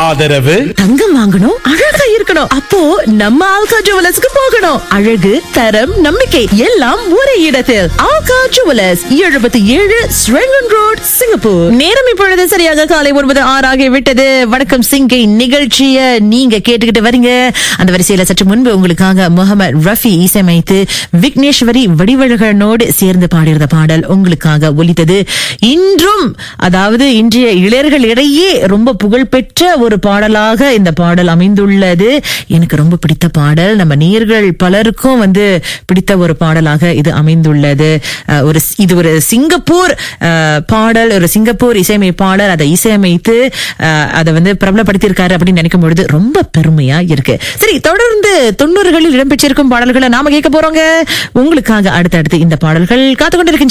ஆதரவு தங்கம் வாங்கணும் அழகா இருக்கணும் அப்போ நம்ம ஆல்கா ஜுவலர்ஸ்க்கு போகணும் அழகு தரம் நம்பிக்கை எல்லாம் ஒரே இடத்தில் ஆல்கா ஜுவலர்ஸ் எழுபத்தி ஏழு ஸ்ரெங்கன் ரோட் சிங்கப்பூர் நேரம் இப்பொழுது சரியாக காலை ஒன்பது ஆறு ஆகி விட்டது வணக்கம் சிங்கை நிகழ்ச்சிய நீங்க கேட்டுக்கிட்டு வரீங்க அந்த வரிசையில சற்று முன்பு உங்களுக்காக முகமது ரஃபி இசையமைத்து விக்னேஸ்வரி வடிவழகனோடு சேர்ந்து பாடியிருந்த பாடல் உங்களுக்காக ஒலித்தது இன்றும் அதாவது இன்றைய இளையர்களிடையே ரொம்ப புகழ்பெற்ற ஒரு பாடலாக இந்த பாடல் அமைந்துள்ளது எனக்கு ரொம்ப பிடித்த பாடல் நம்ம நேர்கள் பலருக்கும் வந்து பிடித்த ஒரு பாடலாக இது அமைந்துள்ளது அஹ், ஒரு இது ஒரு சிங்கப்பூர் அஹ், பாடல் ஒரு சிங்கப்பூர் இசையமைப்பாளர் அதை இசையமைத்து அஹ், அதை வந்து பிரபலப்படுத்தியிருக்காரு அப்படின்னு நினைக்கும் பொழுது ரொம்ப பெருமையா இருக்கு சரி தொடர்ந்து தொண்ணூறுகளில் இடம்பெற்றிருக்கும் பாடல்களை நாம கேட்க போறோங்க உங்களுக்காக அடுத்தடுத்து இந்த பாடல்கள் காத்து கொண்டிருக்கின்றன